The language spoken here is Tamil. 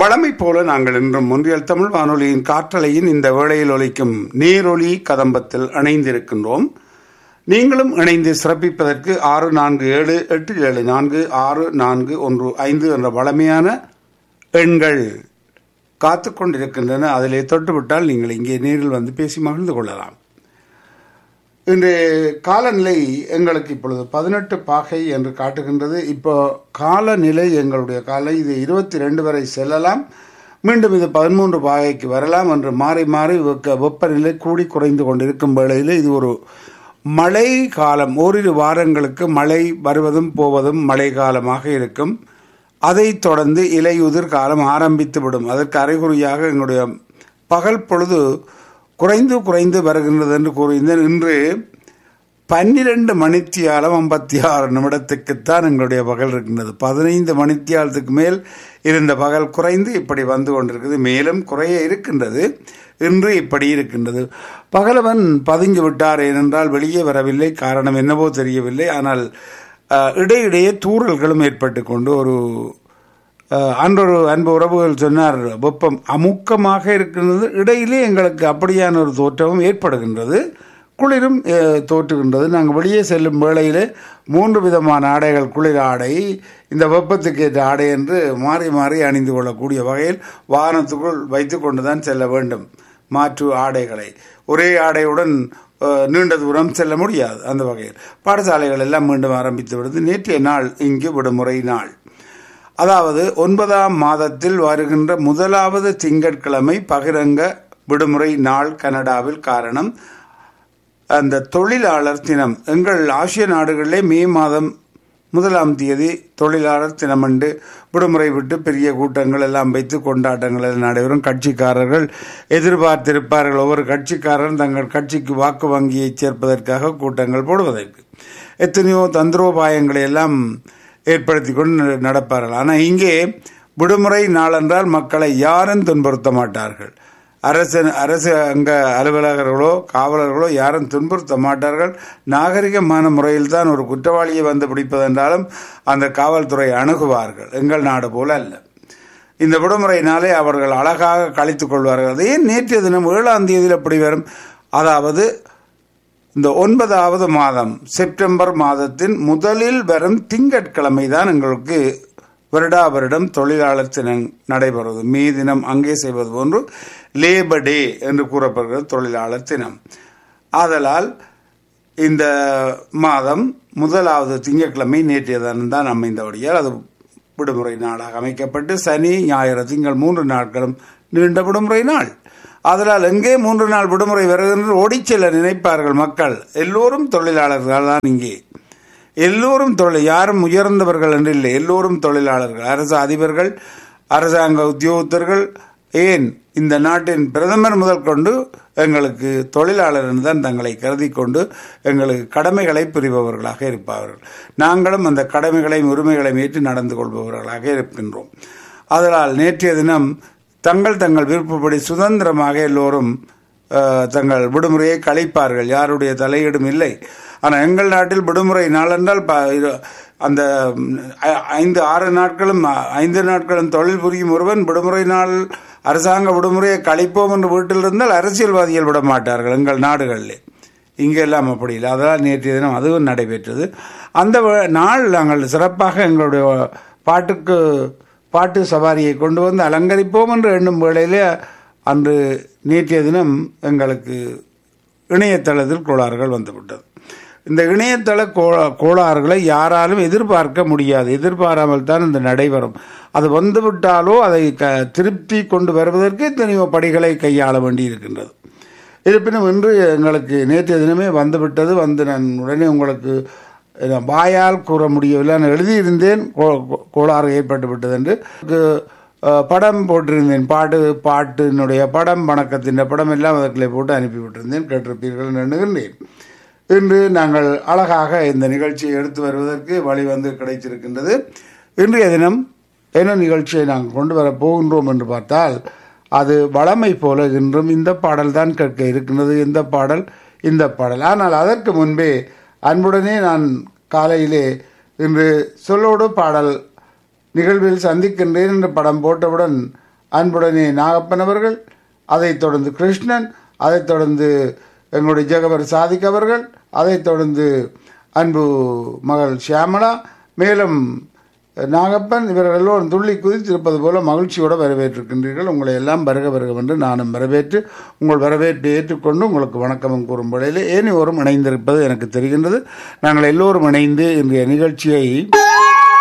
வழமை போல நாங்கள் இன்றும் ஒன்றியல் தமிழ் வானொலியின் காற்றலையின் இந்த வேளையில் ஒலிக்கும் நேரொலி கதம்பத்தில் இணைந்திருக்கின்றோம் நீங்களும் இணைந்து சிறப்பிப்பதற்கு ஆறு நான்கு ஏழு எட்டு ஏழு நான்கு ஆறு நான்கு ஒன்று ஐந்து என்ற வளமையான எண்கள் காத்து கொண்டிருக்கின்றன அதிலே தொட்டுவிட்டால் நீங்கள் இங்கே நேரில் வந்து பேசி மகிழ்ந்து கொள்ளலாம் இன்று காலநிலை எங்களுக்கு இப்பொழுது பதினெட்டு பாகை என்று காட்டுகின்றது இப்போ காலநிலை எங்களுடைய காலை இது இருபத்தி ரெண்டு வரை செல்லலாம் மீண்டும் இது பதிமூன்று பாகைக்கு வரலாம் என்று மாறி மாறி வெக்க- வெப்பநிலை கூடி குறைந்து கொண்டிருக்கும் வேளையில் இது ஒரு மழை காலம் ஓரிரு வாரங்களுக்கு மழை வருவதும் போவதும் மழை காலமாக இருக்கும் அதைத் தொடர்ந்து இலையுதிர் காலம் ஆரம்பித்து விடும் அதற்கு அறிகுறியாக எங்களுடைய பகல் பொழுது குறைந்து குறைந்து வருகின்றது என்று கூறியிருந்தேன் இன்று பன்னிரண்டு மணித்தியாலம் ஐம்பத்தி ஆறு நிமிடத்துக்குத்தான் எங்களுடைய பகல் இருக்கின்றது பதினைந்து மணித்தியாலத்துக்கு மேல் இருந்த பகல் குறைந்து இப்படி வந்து கொண்டிருக்குது மேலும் குறைய இருக்கின்றது இன்று இப்படி இருக்கின்றது பகலவன் பதுங்கி விட்டார் ஏனென்றால் வெளியே வரவில்லை காரணம் என்னவோ தெரியவில்லை ஆனால் அஹ், இடையிடையே தூறல்களும் ஏற்பட்டு கொண்டு ஒரு அஹ், அன்றொரு அன்பு உறவுகள் சொன்னார் வெப்பம் அமுக்கமாக இருக்கின்றது இடையிலே எங்களுக்கு அப்படியான ஒரு தோற்றமும் ஏற்படுகின்றது குளிரும் அஹ், தோற்றுகின்றது நாங்கள் வெளியே செல்லும் வேளையிலே மூன்று விதமான ஆடைகள் குளிர் ஆடை இந்த வெப்பத்துக்கு ஏற்ற ஆடை என்று மாறி மாறி அணிந்து கொள்ளக்கூடிய வகையில் வாகனத்துக்குள் வைத்து கொண்டு தான் செல்ல வேண்டும் மாற்று ஆடைகளை ஒரே ஆடையுடன் அஹ், நீண்ட தூரம் செல்ல முடியாது அந்த வகையில் பாடசாலைகள் எல்லாம் மீண்டும் ஆரம்பித்து விடுது நேற்றைய நாள் இங்கு விடுமுறை நாள் அதாவது ஒன்பதாம் மாதத்தில் வருகின்ற முதலாவது திங்கட்கிழமை பகிரங்க விடுமுறை நாள் கனடாவில் காரணம் அந்த தொழிலாளர் தினம் எங்கள் ஆசிய நாடுகளிலே மே மாதம் முதலாம் தேதி தொழிலாளர் தினம் என்று விடுமுறை விட்டு பெரிய கூட்டங்கள் எல்லாம் வைத்து கொண்டாட்டங்கள் எல்லாம் நடைபெறும் கட்சிக்காரர்கள் எதிர்பார்த்திருப்பார்கள் ஒவ்வொரு கட்சிக்காரரும் தங்கள் கட்சிக்கு வாக்கு வங்கியை சேர்ப்பதற்காக கூட்டங்கள் போடுவதற்கு எத்தனையோ தந்திரோபாயங்களை எல்லாம் ஏற்படுத்தி கொண்டு நடப்பார்கள் ஆனால் இங்கே விடுமுறை நாளென்றால் மக்களை யாரும் துன்புறுத்த மாட்டார்கள் அரசு அரசு அங்க அலுவலகர்களோ காவலர்களோ யாரும் துன்புறுத்த மாட்டார்கள் நாகரிகமான முறையில் தான் ஒரு குற்றவாளியை வந்து பிடிப்பதென்றாலும் அந்த காவல்துறை அணுகுவார்கள் எங்கள் நாடு போல அல்ல இந்த விடுமுறையினாலே அவர்கள் அழகாக கழித்துக் கொள்வார்கள் அதே நேற்றைய தினம் ஏழாம் தேதியில் எப்படி வரும் அதாவது இந்த ஒன்பதாவது மாதம் செப்டம்பர் மாதத்தின் முதலில் வரும் திங்கட்கிழமை தான் எங்களுக்கு வருடா வருடம் தொழிலாளர் தினம் நடைபெறுவது மே தினம் அங்கே செய்வது போன்று லேபர் டே என்று கூறப்படுகிறது தொழிலாளர் தினம் ஆதலால் இந்த மாதம் முதலாவது திங்கட்கிழமை நேற்றைய தினம் தான் அமைந்தபடியால் அது விடுமுறை நாளாக அமைக்கப்பட்டு சனி ஞாயிறு திங்கள் மூன்று நாட்களும் நீண்ட விடுமுறை நாள் அதனால் எங்கே மூன்று நாள் விடுமுறை வருகின்ற ஓடிச் செல்ல நினைப்பார்கள் மக்கள் எல்லோரும் தொழிலாளர்கள் தான் இங்கே எல்லோரும் தொழில் யாரும் உயர்ந்தவர்கள் என்று இல்லை எல்லோரும் தொழிலாளர்கள் அரசு அதிபர்கள் அரசாங்க உத்தியோகத்தர்கள் ஏன் இந்த நாட்டின் பிரதமர் முதல் கொண்டு எங்களுக்கு தொழிலாளர் என்று தான் தங்களை கருதி கொண்டு எங்களுக்கு கடமைகளை புரிபவர்களாக இருப்பார்கள் நாங்களும் அந்த கடமைகளையும் உரிமைகளையும் ஏற்று நடந்து கொள்பவர்களாக இருக்கின்றோம் அதனால் நேற்றைய தினம் தங்கள் தங்கள் விருப்பப்படி சுதந்திரமாக எல்லோரும் அஹ், தங்கள் விடுமுறையை கழிப்பார்கள் யாருடைய தலையீடும் இல்லை ஆனால் எங்கள் நாட்டில் விடுமுறை நாளென்றால் ப- இரு- அந்த ம், ஐ- ஐந்து ஆறு நாட்களும் அ- ஐந்து நாட்களும் தொழில் புரியும் ஒருவன் விடுமுறை நாள் அரசாங்க விடுமுறையை கழிப்போம் என்று வீட்டில் இருந்தால் அரசியல்வாதிகள் விட மாட்டார்கள் எங்கள் நாடுகளிலே இங்கெல்லாம் அப்படி இல்லை அதனால் நேற்றைய தினம் அதுவும் நடைபெற்றது அந்த வ- நாள் நாங்கள் சிறப்பாக எங்களுடைய பாட்டுக்கு பாட்டு சவாரியை கொண்டு வந்து அலங்கரிப்போம் என்று எண்ணும் வேளையிலே அன்று நேற்றைய தினம் எங்களுக்கு இணையதளத்தில் கோளாறுகள் வந்துவிட்டது இந்த இணையதள கோளா கோளாறுகளை யாராலும் எதிர்பார்க்க முடியாது எதிர்பாராமல் தான் இந்த நடைபெறும் அது வந்துவிட்டாலோ அதை க திருப்தி கொண்டு வருவதற்கு எத்தனையோ படிகளை கையாள வேண்டி இருக்கின்றது இருப்பினும் இன்று எங்களுக்கு நேற்றைய தினமே வந்துவிட்டது வந்து நான் உடனே உங்களுக்கு நான் வாயால் கூற முடியவில்லை நான் எழுதியிருந்தேன் கோ- கோ- கோளாறு ஏற்பட்டு விட்டது என்று அதுக்கு, அஹ், படம் போட்டிருந்தேன் பாட்டு பாட்டினுடைய படம் வணக்கத்தின் படம் எல்லாம் அதற்குள்ளே போட்டு அனுப்பிவிட்டிருந்தேன் கேட்டிருப்பீர்கள் என்று எண்ணுகின்றேன் இன்று நாங்கள் அழகாக இந்த நிகழ்ச்சியை எடுத்து வருவதற்கு வழி வந்து கிடைத்திருக்கின்றது இன்றைய தினம் என்ன நிகழ்ச்சியை நாங்கள் கொண்டு வர போகின்றோம் என்று பார்த்தால் அது வளமை போல இன்றும் இந்த பாடல் தான் கேட்க இருக்கின்றது இந்த பாடல் இந்த பாடல் ஆனால் அதற்கு முன்பே அன்புடனே நான் காலையிலே இன்று சொல்லோடு பாடல் நிகழ்வில் சந்திக்கின்றேன் என்று படம் போட்டவுடன் அன்புடனே நாகப்பன் அவர்கள் அதைத் தொடர்ந்து கிருஷ்ணன் அதைத் தொடர்ந்து எங்களுடைய ஜெகவர் சாதிக் அவர்கள் அதைத் தொடர்ந்து அன்பு மகள் ஷியாமலா மேலும் நாகப்பன் இவர்கள் எல்லோரும் துள்ளி குதித்திருப்பது போல மகிழ்ச்சியோடு வரவேற்றிருக்கின்றீர்கள் உங்களை எல்லாம் வருக வருக என்று நானும் வரவேற்று உங்கள் வரவேற்பை ஏற்றுக்கொண்டு உங்களுக்கு வணக்கமும் கூறும் வேளையில் ஏனையோரும் இணைந்திருப்பது எனக்கு தெரிகின்றது நாங்கள் எல்லோரும் இணைந்து இன்றைய நிகழ்ச்சியை